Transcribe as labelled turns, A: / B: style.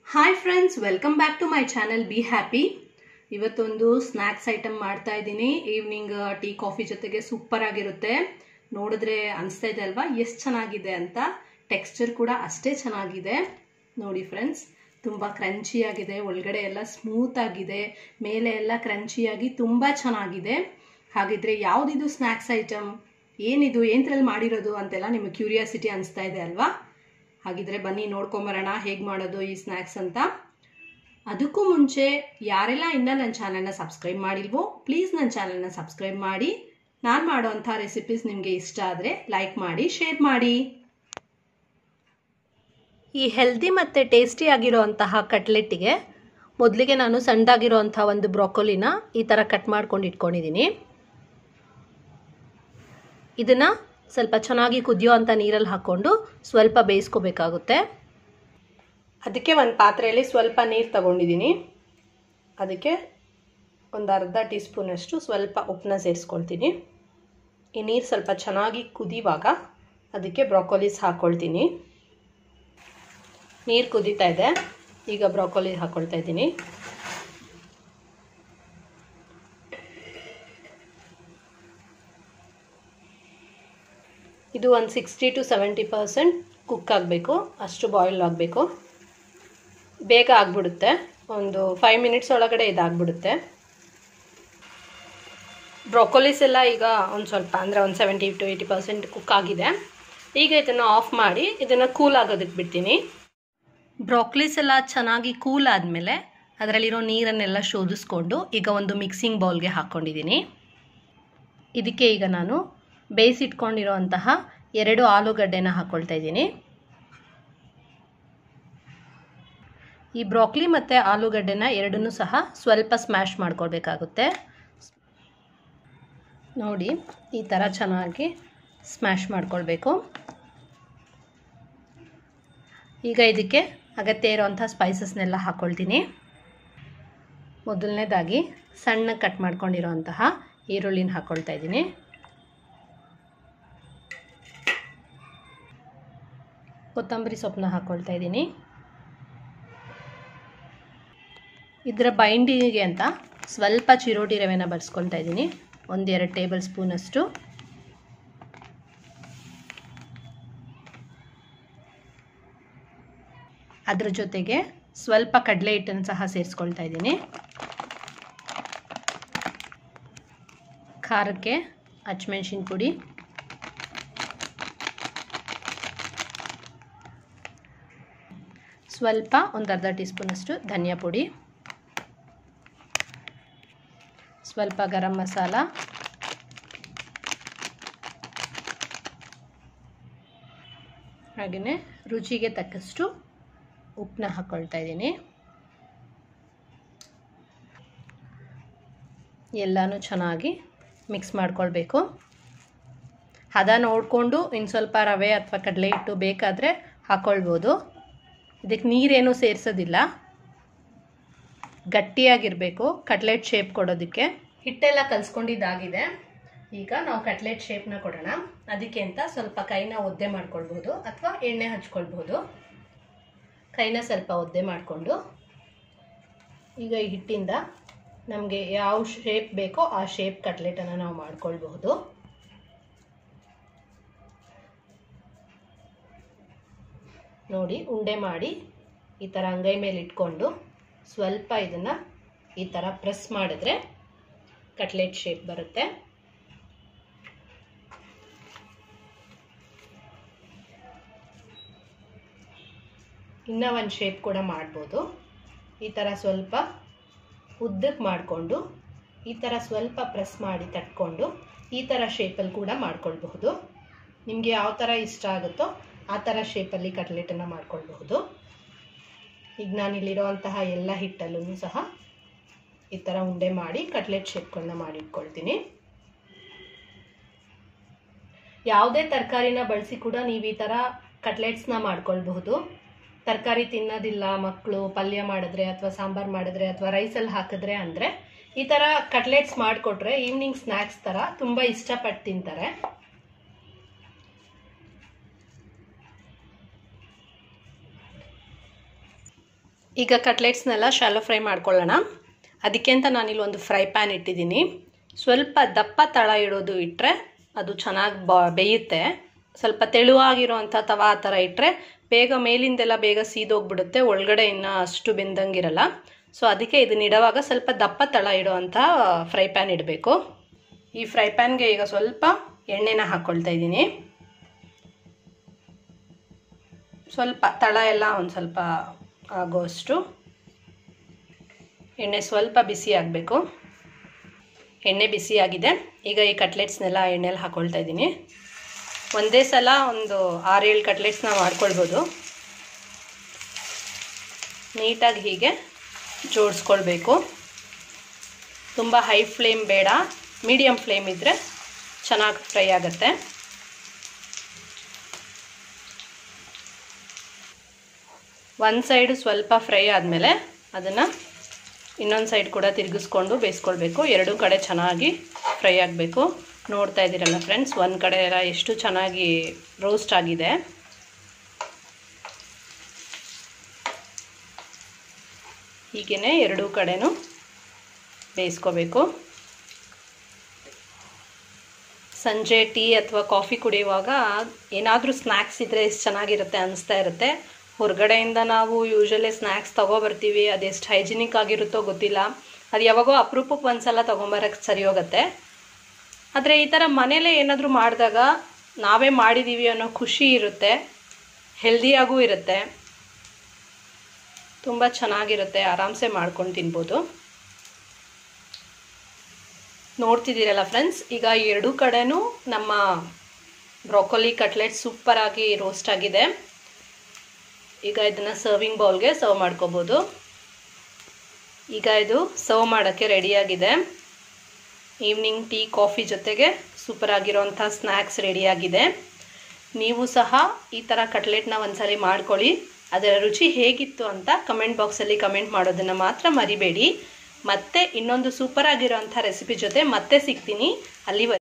A: hi friends welcome back to my channel be happy ಇವತ್ತೊಂದು snacks item ಮಾಡ್ತಾ ಇದ್ದೀನಿ evening tea coffee ಜೊತೆಗೆ super ಆಗಿರುತ್ತೆ ನೋಡಿದ್ರೆ ಅನಿಸ್ತಾ ಇದೆ ಅಲ್ವಾ ಎಷ್ಟು ಚೆನ್ನಾಗಿದೆ ಅಂತ ಟೆಕ್ಸ್ಚರ್ ಕೂಡ ಅಷ್ಟೇ ಚೆನ್ನಾಗಿದೆ ನೋಡಿ ಫ್ರೆಂಡ್ಸ್ ತುಂಬ ಕ್ರಂಚಿಯಾಗಿದೆ ಒಳಗಡೆ ಎಲ್ಲ ಸ್ಮೂತ್ ಆಗಿದೆ ಮೇಲೆ ಎಲ್ಲ ಕ್ರಂಚಿಯಾಗಿ ತುಂಬ ಚೆನ್ನಾಗಿದೆ ಹಾಗಿದ್ರೆ ಯಾವುದಿದು ಸ್ನ್ಯಾಕ್ಸ್ ಐಟಮ್ ಏನಿದು ಏನದ್ರಲ್ಲಿ ಮಾಡಿರೋದು ಅಂತೆಲ್ಲ ನಿಮಗೆ ಕ್ಯೂರಿಯಾಸಿಟಿ ಅನಿಸ್ತಾ ಇದೆ ಅಲ್ವಾ ಹಾಗಿದ್ರೆ ಬನ್ನಿ ನೋಡ್ಕೊಂಬರೋಣ ಹೇಗೆ ಮಾಡೋದು ಈ ಸ್ನ್ಯಾಕ್ಸ್ ಅಂತ ಅದಕ್ಕೂ ಮುಂಚೆ ಯಾರೆಲ್ಲ ಇನ್ನೂ ನನ್ನ ಚಾನಲ್ನ ಸಬ್ಸ್ಕ್ರೈಬ್ ಮಾಡಿಲ್ವೋ ಪ್ಲೀಸ್ ನನ್ನ ಚಾನಲ್ನ ಸಬ್ಸ್ಕ್ರೈಬ್ ಮಾಡಿ ನಾನು ಮಾಡೋವಂಥ ರೆಸಿಪೀಸ್ ನಿಮಗೆ ಇಷ್ಟ ಆದರೆ ಲೈಕ್ ಮಾಡಿ ಶೇರ್ ಮಾಡಿ ಈ ಹೆಲ್ದಿ ಮತ್ತು ಟೇಸ್ಟಿ ಆಗಿರೋವಂತಹ ಕಟ್ಲೆಟ್ಟಿಗೆ ಮೊದಲಿಗೆ ನಾನು ಸಣ್ಣದಾಗಿರೋವಂಥ ಒಂದು ಬ್ರೊಕೊಲಿನ ಈ ಥರ ಕಟ್ ಮಾಡ್ಕೊಂಡು ಇಟ್ಕೊಂಡಿದ್ದೀನಿ ಇದನ್ನು ಸ್ವಲ್ಪ ಚೆನ್ನಾಗಿ ಕುದಿಯೋ ಅಂಥ ನೀರಲ್ಲಿ ಹಾಕ್ಕೊಂಡು ಸ್ವಲ್ಪ ಬೇಯಿಸ್ಕೋಬೇಕಾಗುತ್ತೆ ಅದಕ್ಕೆ ಒಂದು ಪಾತ್ರೆಯಲ್ಲಿ ಸ್ವಲ್ಪ ನೀರು ತಗೊಂಡಿದ್ದೀನಿ ಅದಕ್ಕೆ ಒಂದು ಅರ್ಧ ಟೀ ಸ್ಪೂನಷ್ಟು ಸ್ವಲ್ಪ ಉಪ್ಪನ್ನ ಸೇರಿಸ್ಕೊಳ್ತೀನಿ ಈ ನೀರು ಸ್ವಲ್ಪ ಚೆನ್ನಾಗಿ ಕುದಿವಾಗ ಅದಕ್ಕೆ ಬ್ರೊಕೊಲೀಸ್ ಹಾಕ್ಕೊಳ್ತೀನಿ ನೀರು ಕುದೀತಾ ಇದೆ ಈಗ ಬ್ರೊಕೊಲಿ ಹಾಕ್ಕೊಳ್ತಾ ಇದ್ದೀನಿ ಇದು ಒಂದು sixty to seventy percent cook ಆಗಬೇಕು ಅಷ್ಟು ಬಾಯ್ಲ್ ಆಗಬೇಕು ಬೇಗ ಆಗಿಬಿಡುತ್ತೆ ಒಂದು ಫೈವ್ ಮಿನಿಟ್ಸ್ ಒಳಗಡೆ ಇದಾಗ್ಬಿಡುತ್ತೆ ಬ್ರೊಕೊಲಿಸ್ ಎಲ್ಲ ಈಗ ಒಂದು ಸ್ವಲ್ಪ ಅಂದರೆ ಒಂದು seventy to eighty percent cook ಆಗಿದೆ ಈಗ ಇದನ್ನು ಆಫ್ ಮಾಡಿ ಇದನ್ನು ಕೂಲ್ ಆಗೋದಕ್ಕೆ ಬಿಡ್ತೀನಿ ಬ್ರೊಕೊಲಿಸ್ ಎಲ್ಲ ಚೆನ್ನಾಗಿ ಕೂಲ್ ಆದಮೇಲೆ ಅದರಲ್ಲಿರೋ ನೀರನ್ನೆಲ್ಲ ಶೋಧಿಸ್ಕೊಂಡು ಈಗ ಒಂದು ಮಿಕ್ಸಿಂಗ್ ಬೌಲ್ಗೆ ಹಾಕ್ಕೊಂಡಿದ್ದೀನಿ ಇದಕ್ಕೆ ಈಗ ನಾನು ಬೇಯಿಸಿಟ್ಕೊಂಡಿರೋ ಅಂತಹ ಎರಡು ಆಲೂಗಡ್ಡೆನ ಹಾಕ್ಕೊಳ್ತಾ ಇದ್ದೀನಿ ಈ ಬ್ರಾಕ್ಲಿ ಮತ್ತು ಆಲೂಗಡ್ಡೆನ ಎರಡನ್ನೂ ಸಹ ಸ್ವಲ್ಪ ಸ್ಮ್ಯಾಶ್ ಮಾಡ್ಕೊಳ್ಬೇಕಾಗುತ್ತೆ ನೋಡಿ ಈ ಥರ ಚೆನ್ನಾಗಿ ಸ್ಮ್ಯಾಶ್ ಮಾಡ್ಕೊಳ್ಬೇಕು ಈಗ ಇದಕ್ಕೆ ಅಗತ್ಯ ಇರೋವಂಥ ಸ್ಪೈಸಸ್ನೆಲ್ಲ ಹಾಕ್ಕೊಳ್ತೀನಿ ಮೊದಲನೇದಾಗಿ ಸಣ್ಣ ಕಟ್ ಮಾಡ್ಕೊಂಡಿರೋಂತಹ ಈರುಳ್ಳಿನ ಹಾಕ್ಕೊಳ್ತಾ ಇದ್ದೀನಿ ಕೊತ್ತಂಬರಿ ಸೊಪ್ಪನ್ನ ಹಾಕ್ಕೊಳ್ತಾ ಇದ್ದೀನಿ ಇದರ ಬೈಂಡಿಗೆ ಅಂತ ಸ್ವಲ್ಪ ಚಿರೋಟಿ ರವೆನ ಬಳಸ್ಕೊಳ್ತಾ ಇದ್ದೀನಿ ಒಂದೆರಡು ಟೇಬಲ್ ಸ್ಪೂನಷ್ಟು ಅದ್ರ ಜೊತೆಗೆ ಸ್ವಲ್ಪ ಕಡಲೆ ಹಿಟ್ಟನ್ನು ಸಹ ಸೇರಿಸ್ಕೊಳ್ತಾ ಇದ್ದೀನಿ ಖಾರಕ್ಕೆ ಹಚ್ಮೆಣ್ಸಿನ ಪುಡಿ ಸ್ವಲ್ಪ ಒಂದು ಅರ್ಧ ಟೀ ಸ್ಪೂನಷ್ಟು ಧನಿಯಾ ಪುಡಿ ಸ್ವಲ್ಪ ಗರಂ ಮಸಾಲ ಹಾಗೆಯೇ ರುಚಿಗೆ ತಕ್ಕಷ್ಟು ಉಪ್ಪನ್ನ ಹಾಕ್ಕೊಳ್ತಾ ಇದ್ದೀನಿ ಎಲ್ಲನೂ ಚೆನ್ನಾಗಿ ಮಿಕ್ಸ್ ಮಾಡ್ಕೊಳ್ಬೇಕು ಹದ ನೋಡಿಕೊಂಡು ಇನ್ನು ಸ್ವಲ್ಪ ರವೆ ಅಥವಾ ಕಡಲೆ ಹಿಟ್ಟು ಬೇಕಾದರೆ ಹಾಕ್ಕೊಳ್ಬೋದು ಇದಕ್ಕೆ ನೀರೇನು ಸೇರಿಸೋದಿಲ್ಲ ಗಟ್ಟಿಯಾಗಿರಬೇಕು ಕಟ್ಲೆಟ್ ಶೇಪ್ ಕೊಡೋದಕ್ಕೆ ಹಿಟ್ಟೆಲ್ಲ ಕಲಿಸ್ಕೊಂಡಿದ್ದಾಗಿದೆ ಈಗ ನಾವು ಕಟ್ಲೆಟ್ ಶೇಪ್ನ ಕೊಡೋಣ ಅದಕ್ಕೆ ಅಂತ ಸ್ವಲ್ಪ ಕೈನ ಒದ್ದೆ ಮಾಡ್ಕೊಳ್ಬೋದು ಅಥವಾ ಎಣ್ಣೆ ಹಚ್ಕೊಳ್ಬೋದು ಕೈನ ಸ್ವಲ್ಪ ಒದ್ದೆ ಮಾಡಿಕೊಂಡು ಈಗ ಈ ಹಿಟ್ಟಿಂದ ನಮಗೆ ಯಾವ ಶೇಪ್ ಬೇಕೋ ಆ ಶೇಪ್ ಕಟ್ಲೆಟನ್ನು ನಾವು ಮಾಡ್ಕೊಳ್ಬಹುದು ನೋಡಿ ಉಂಡೆ ಮಾಡಿ ಈ ಥರ ಅಂಗೈ ಮೇಲೆ ಇಟ್ಕೊಂಡು ಸ್ವಲ್ಪ ಇದನ್ನು ಈ ಥರ ಪ್ರೆಸ್ ಮಾಡಿದ್ರೆ ಕಟ್ಲೆಟ್ ಶೇಪ್ ಬರುತ್ತೆ ಇನ್ನೂ ಒಂದು ಶೇಪ್ ಕೂಡ ಮಾಡ್ಬೋದು ಈ ಥರ ಸ್ವಲ್ಪ ಉದ್ದಕ್ಕೆ ಮಾಡಿಕೊಂಡು ಈ ಥರ ಸ್ವಲ್ಪ ಪ್ರೆಸ್ ಮಾಡಿ ತಟ್ಕೊಂಡು ಈ ಥರ ಶೇಪಲ್ಲಿ ಕೂಡ ಮಾಡ್ಕೊಳ್ಬಹುದು ನಿಮಗೆ ಯಾವ ಥರ ಇಷ್ಟ ಆಗುತ್ತೋ ಆ ಥರ ಶೇಪಲ್ಲಿ ಕಟ್ಲೆಟನ್ನು ಮಾಡ್ಕೊಳ್ಬಹುದು ಈಗ ನಾನಿಲ್ಲಿರೋವಂತಹ ಎಲ್ಲ ಹಿಟ್ಟಲ್ಲೂ ಸಹ ಈ ಥರ ಉಂಡೆ ಮಾಡಿ ಕಟ್ಲೆಟ್ ಶೇಪ್ಗಳನ್ನ ಮಾಡಿಟ್ಕೊಳ್ತೀನಿ ಯಾವುದೇ ತರಕಾರಿನ ಬಳಸಿ ಕೂಡ ನೀವು ಈ ಥರ ಕಟ್ಲೆಟ್ಸ್ನ ಮಾಡ್ಕೊಳ್ಬಹುದು ತರಕಾರಿ ತಿನ್ನೋದಿಲ್ಲ ಮಕ್ಕಳು ಪಲ್ಯ ಮಾಡಿದ್ರೆ ಅಥವಾ ಸಾಂಬಾರು ಮಾಡಿದ್ರೆ ಅಥವಾ ರೈಸಲ್ಲಿ ಹಾಕಿದ್ರೆ ಅಂದರೆ ಈ ಥರ ಕಟ್ಲೆಟ್ಸ್ ಮಾಡಿಕೊಟ್ರೆ ಈವ್ನಿಂಗ್ ಸ್ನ್ಯಾಕ್ಸ್ ಥರ ತುಂಬ ಇಷ್ಟಪಟ್ಟು ತಿಂತಾರೆ ಈಗ ಕಟ್ಲೆಟ್ಸ್ನೆಲ್ಲ ಶಾಲೋ ಫ್ರೈ ಮಾಡ್ಕೊಳ್ಳೋಣ ಅದಕ್ಕೆ ಅಂತ ನಾನಿಲ್ಲಿ ಒಂದು ಫ್ರೈ ಪ್ಯಾನ್ ಇಟ್ಟಿದ್ದೀನಿ ಸ್ವಲ್ಪ ದಪ್ಪ ತಳ ಇಡೋದು ಇಟ್ಟರೆ ಅದು ಚೆನ್ನಾಗಿ ಬ ಬೇಯುತ್ತೆ ಸ್ವಲ್ಪ ತೆಳುವಾಗಿರೋವಂಥ ತವಾ ಆ ಥರ ಇಟ್ಟರೆ ಬೇಗ ಮೇಲಿಂದೆಲ್ಲ ಬೇಗ ಸೀದೋಗ್ಬಿಡುತ್ತೆ ಒಳಗಡೆ ಇನ್ನೂ ಅಷ್ಟು ಬೆಂದಂಗಿರಲ್ಲ ಸೊ ಅದಕ್ಕೆ ಇದನ್ನ ಇಡುವಾಗ ಸ್ವಲ್ಪ ದಪ್ಪ ತಳ ಇಡುವಂಥ ಫ್ರೈ ಪ್ಯಾನ್ ಇಡಬೇಕು ಈ ಫ್ರೈ ಪ್ಯಾನ್ಗೆ ಈಗ ಸ್ವಲ್ಪ ಎಣ್ಣೆನ ಹಾಕ್ಕೊಳ್ತಾ ಇದ್ದೀನಿ ಸ್ವಲ್ಪ ತಳ ಎಲ್ಲ ಒಂದು ಸ್ವಲ್ಪ ಆಗೋಷ್ಟು ಎಣ್ಣೆ ಸ್ವಲ್ಪ ಬಿಸಿ ಆಗಬೇಕು ಎಣ್ಣೆ ಬಿಸಿ ಆಗಿದೆ ಈಗ ಈ ಕಟ್ಲೆಟ್ಸ್ನೆಲ್ಲ ಎಣ್ಣೆಲಿ ಹಾಕ್ಕೊಳ್ತಾ ಇದ್ದೀನಿ ಒಂದೇ ಸಲ ಒಂದು ಆರೇಳು ಕಟ್ಲೆಟ್ಸ್ನ ಮಾಡ್ಕೊಳ್ಬೋದು ನೀಟಾಗಿ ಹೀಗೆ ಜೋಡಿಸ್ಕೊಳ್ಬೇಕು ತುಂಬ ಹೈ ಫ್ಲೇಮ್ ಬೇಡ ಮೀಡಿಯಮ್ ಫ್ಲೇಮ್ ಇದ್ದರೆ ಚೆನ್ನಾಗಿ ಫ್ರೈ ಆಗುತ್ತೆ ಒಂದು ಸೈಡು ಸ್ವಲ್ಪ ಫ್ರೈ ಆದಮೇಲೆ ಅದನ್ನು ಇನ್ನೊಂದು ಸೈಡ್ ಕೂಡ ತಿರುಗಿಸ್ಕೊಂಡು ಬೇಯಿಸ್ಕೊಳ್ಬೇಕು ಎರಡೂ ಕಡೆ ಚೆನ್ನಾಗಿ ಫ್ರೈ ಆಗಬೇಕು ನೋಡ್ತಾ ಇದ್ದೀರಲ್ಲ ಫ್ರೆಂಡ್ಸ್ ಒಂದು ಕಡೆ ಎಲ್ಲ ಎಷ್ಟು ಚೆನ್ನಾಗಿ ರೋಸ್ಟ್ ಆಗಿದೆ ಹೀಗೇ ಎರಡೂ ಕಡೆನೂ ಬೇಯಿಸ್ಕೋಬೇಕು ಸಂಜೆ ಟೀ ಅಥವಾ ಕಾಫಿ ಕುಡಿಯುವಾಗ ಏನಾದರೂ ಸ್ನ್ಯಾಕ್ಸ್ ಇದ್ದರೆ ಎಷ್ಟು ಚೆನ್ನಾಗಿರುತ್ತೆ ಅನಿಸ್ತಾ ಇರುತ್ತೆ ಹೊರಗಡೆಯಿಂದ ನಾವು ಯೂಶಲಿ ಸ್ನ್ಯಾಕ್ಸ್ ತೊಗೊಬರ್ತೀವಿ ಅದೆಷ್ಟು ಹೈಜಿನಿಕ್ ಆಗಿರುತ್ತೋ ಗೊತ್ತಿಲ್ಲ ಅದು ಯಾವಾಗೋ ಅಪರೂಪಕ್ಕೆ ಒಂದ್ಸಲ ತೊಗೊಂಬರಕ್ಕೆ ಸರಿ ಹೋಗುತ್ತೆ ಆದರೆ ಈ ಥರ ಮನೇಲೇ ಏನಾದರೂ ಮಾಡಿದಾಗ ನಾವೇ ಮಾಡಿದ್ದೀವಿ ಅನ್ನೋ ಖುಷಿ ಇರುತ್ತೆ ಹೆಲ್ದಿಯಾಗೂ ಇರುತ್ತೆ ತುಂಬ ಚೆನ್ನಾಗಿರುತ್ತೆ ಆರಾಮ್ಸೆ ಮಾಡ್ಕೊಂಡು ತಿನ್ಬೋದು ನೋಡ್ತಿದ್ದೀರಲ್ಲ ಫ್ರೆಂಡ್ಸ್ ಈಗ ಎರಡೂ ಕಡೆನೂ ನಮ್ಮ ಬ್ರೋಕೊಲಿ ಕಟ್ಲೆಟ್ ಸೂಪರಾಗಿ ರೋಸ್ಟ್ ಆಗಿದೆ ಈಗ ಇದನ್ನು ಸರ್ವಿಂಗ್ ಬೌಲ್ಗೆ ಸರ್ವ್ ಮಾಡ್ಕೋಬೋದು ಈಗ ಇದು ಸರ್ವ್ ಮಾಡೋಕ್ಕೆ ರೆಡಿಯಾಗಿದೆ ಈವ್ನಿಂಗ್ ಟೀ ಕಾಫಿ ಜೊತೆಗೆ ಸೂಪರ್ ಆಗಿರೋಂಥ ಸ್ನ್ಯಾಕ್ಸ್ ರೆಡಿಯಾಗಿದೆ ನೀವು ಸಹ ಈ ಥರ ಕಟ್ಲೆಟ್ನ ಒಂದ್ಸಲಿ ಮಾಡ್ಕೊಳ್ಳಿ ಅದರ ರುಚಿ ಹೇಗಿತ್ತು ಅಂತ ಕಮೆಂಟ್ ಬಾಕ್ಸಲ್ಲಿ ಕಮೆಂಟ್ ಮಾಡೋದನ್ನು ಮಾತ್ರ ಮರಿಬೇಡಿ ಮತ್ತೆ ಇನ್ನೊಂದು ಸೂಪರ್ ಆಗಿರೋಂಥ ರೆಸಿಪಿ ಜೊತೆ ಮತ್ತೆ ಸಿಗ್ತೀನಿ ಅಲ್ಲಿವರೆಗೆ